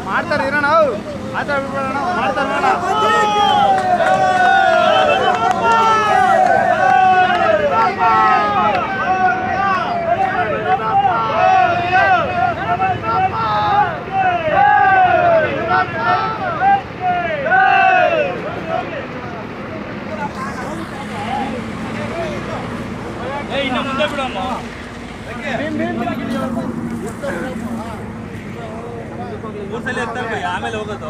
ಮಾಡ್ತಾರೆ ಇರೋಣ ಮಾತಾಡ ಬಿಡ್ಬೇಡ ಮಾಡ್ತಾರೆ ಬೇಡ ಇನ್ನು ಮುಂದೆ ಬಿಡಮ್ಮ ಮೂರ್ ಸಲ ಎತ್ತಲ್ಲ ಆಮೇಲೆ ಹೋಗೋದು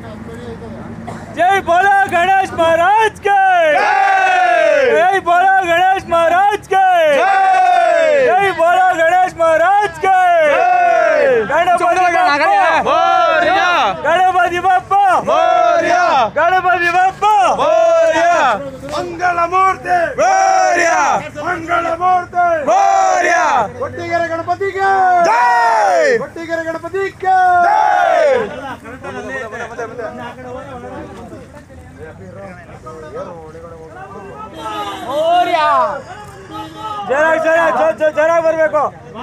ಜೈ ಬೋಲೋ ಗಣೇಶ್ ಮಹಾರಾಜ್ ಕೆ ಜೈ ಬೋಲೋ ಗಣೇಶ್ ಮಹಾರಾಜ್ ಕೆ ಜೈ ಬೋಲೋ ಗಣೇಶ್ ಮಹಾರಾಜ್ ಕೆ ಗಣಪತಿ ಬಪ್ಪ ಗಣಪತಿ ಬಪ್ಪ ಗಣಪತಿ ಬಪ್ಪ ಮಂಗಳ ಮೂರ್ತಿ ಮಂಗಳ ಮೂರ್ತಿ ಕೊಟ್ಟಿಗೆರೆ ಗಣಪತಿಗೆ ಕೊಟ್ಟಿಗೆರೆ ಗಣಪತಿಗೆ ಜರ ಜರ ಜರ ಬರಬೇಕು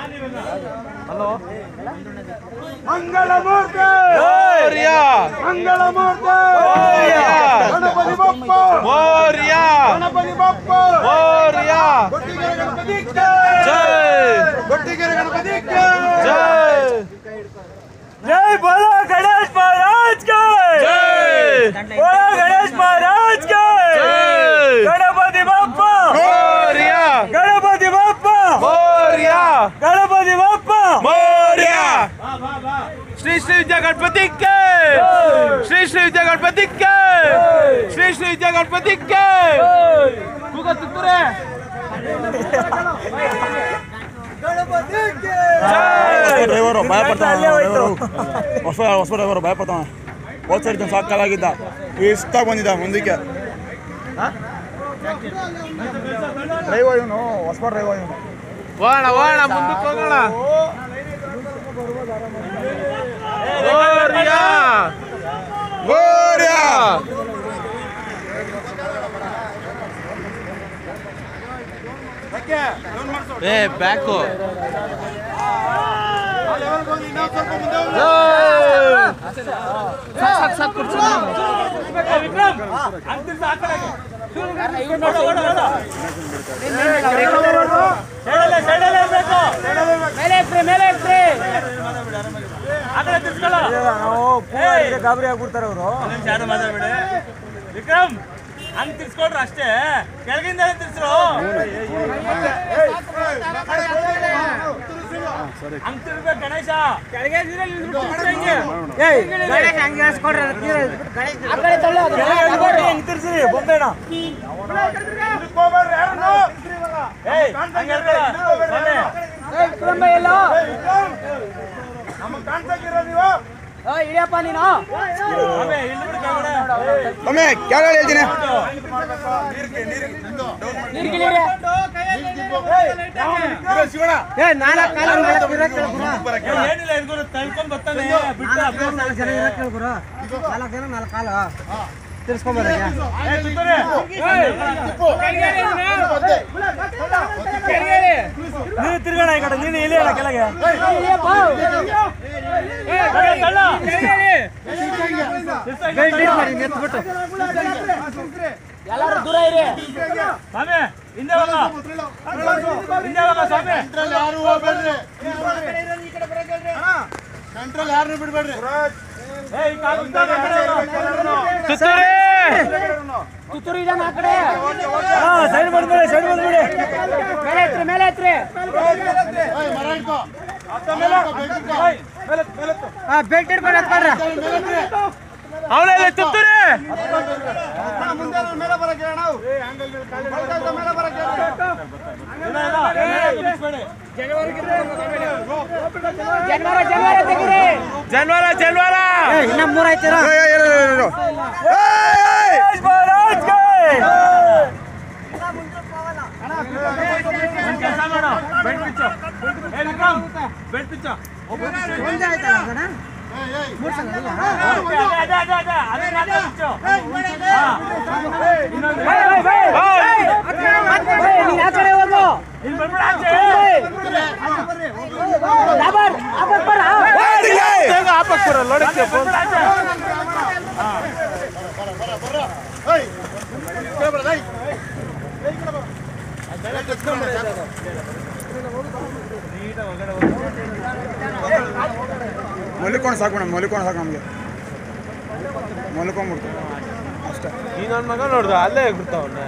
ಮಂಗಳ ಮೂರ್ತಿ ಮಂಗಳ ಮೂರ್ತಿ ಗಣಪತಿ ಬಪ್ಪ ಗಣಪತಿ ಬಪ್ಪ ಕೊಟ್ಟಿಗೆರೆ ಗಣಪತಿಗೆ ಕೊಟ್ಟಿಗೆರೆ ಗಣಪತಿಗೆ जय बोलो गणेश महाराज के बोलो गणेश महाराज के गणपति बाप्पा गणपति बाप्पा गणपति बाप्पा ಶ್ರೀ ಶ್ರೀ ವಿದ್ಯಾ ಗಣಪತಿ ಕೆ ಶ್ರೀ ಶ್ರೀ ವಿದ್ಯಾ ಗಣಪತಿ ಕೆ ಶ್ರೀ ಶ್ರೀ ವಿದ್ಯಾ ಗಣಪತಿ ಕೆ ಕೂಗ ತುತ್ತೂರೆ ಡ್ರೈವರು ಭಯಪಡ್ತಾನೆ ಅಲ್ಲೇ ಹೋಯ್ತು. ಹೊಸ ಹೊಸ ಡ್ರೈವರು ಭಯಪಡ್ತಾನೆ ಹೋದ್ ಸರಿ ಸಾಕಾಗಿದ್ದ ಇಷ್ಟ ಬಂದಿದ್ದ ಮುಂದಕ್ಕೆ ಡ್ರೈವರ್ ಇವನು ಹೊಸ ಡ್ರೈವರ್ ಇವನು ಹೋಗೋಣ ಹೋಗೋಣ ಮುಂದಕ್ಕೆ ಹೋಗೋಣ ಗೋರ್ಯಾ ಗೋರ್ಯಾ ಏ ಬ್ಯಾಕು ಗಾಬರಿ ಆಗ್ಬಿಡ್ತಾರೆ ಅವರು ಯಾರು ಮಾತಾಡ್ಬೇಡಿ ವಿಕ್ರಮ್ ಹಂಗ್ ತಿರ್ಸ್ಕೊಡ್ರು ಅಷ್ಟೇ ಕೆಳಗಿಂದ ತಿರ್ಸ್ರು ಹಂಗ್ ತಿರ್ಬೇಕು ಗಣೇಶ ಕೆಳಗೆ ಹೆಂಗ್ ತಿರ್ಸಿರಿ ಬೊಂಬೆನ ಏಯ್ ಹಂಗ್ ಹೇಳ್ಬೇಡ. ಸ್ವಾಮಿ. ಸ್ವಾಮಿ, ಇಲ್ಲಿ ಬಿಡು ಕೆಳಗಡೆ. ಒಮ್ಮೆ ಕೆಳಗಡೆ ಹೇಳ್ತೀನಿ ಏನಿಲ್ಲ ಇದ್ಕೊಂಡು ತಳ್ಕೊಂಡ್ ಬರ್ತಾನೆ ಬಿಟ್ಟು ಏ, ತುತ್ತೂರಿ. ನೀನು ತಿರ್ಗೋಣ ಈ ಕಡೆ ನೀನು ಇಲ್ಲಿ ಹೇಳ ಕೆಳಗೆ ತಳ್ಳ, ತಳ್ಳ. ಸ್ವಾಮಿ ಹಿಂದೆ ಹೋಗ ಹಿಂದೆ ಹೋಗ ಸ್ವಾಮಿ ಸೆಂಟ್ರಲ್ ಯಾರನ್ನು ಬಿಡ್ಬೇಡ್ರಿ ಏ ಈ ಕಾಲು ಉದ್ದ ಆ ಕಡೆ ಹೋಗು. ಹಾ ಸೈಡ್ ಬಂದ್ಬಿಡಿ ಸೈಡ್ ಬಂದ್ಬಿಡಿ ಮರ ಹಿಡ್ಕೋ ಮೇಲೆ ಹಿಡ್ಕೋ. ಅವಳೆಲ್ಲ ತುತ್ತೂರಿ ಮುಂದೆ ಮೇಲೆ ಬರಕ್ಕೆ ಹೇಳ ನಾವು ಮೇಲೆ ಬರಕ್ಕೆ ಹೇಳ ಇಲ್ಲ, ಇಲ್ಲ, ಮೇಲೆ ತುಳಿಸ್ಬೇಡಿ. ಜನ್ವಾರ ಜನ್ವಾರ ಗಣೇಶ್ ಮಹಾರಾಜ್ ಗೆ! ಒಂದ್ ಕೆಲಸ ಮಾಡು ಬೆಡ್ ಪಿಚ್ಚು ಏ ವಿಕ್ರಮ್ ಬೆಡ್ ಪಿಚ್ಚು ಅದೇ ಅದೇ ಅದೇ ಅದೇ ಅದೇ ನಾಲ್ಕು ಪಿಚ್ಚು ಹಾ. ಇನ್ನೊಂದು ಇಲ್ಲಿ ಬಂದ್ಬಿಡು ಆಚೆ. ಬೇಗ ಆಪಕ್ ಬರೋ, ಲೊಡಕ್ಕೆ ಫೋನ್ ಮಲಿಕೊಂಡು ಸಾಕು ಮೇಡಮ್ ಮಲಿಕೊಂಡು ಸಾಕು ನಮಗೆ ಮಲ್ಕೊಂಬಿಡ್ತು ಅಷ್ಟೇ ಈ ನನ್ನ ಮಗ ನೋಡ್ದ ಅಲ್ಲೇ ಬಿಡ್ತಾವನ್ನ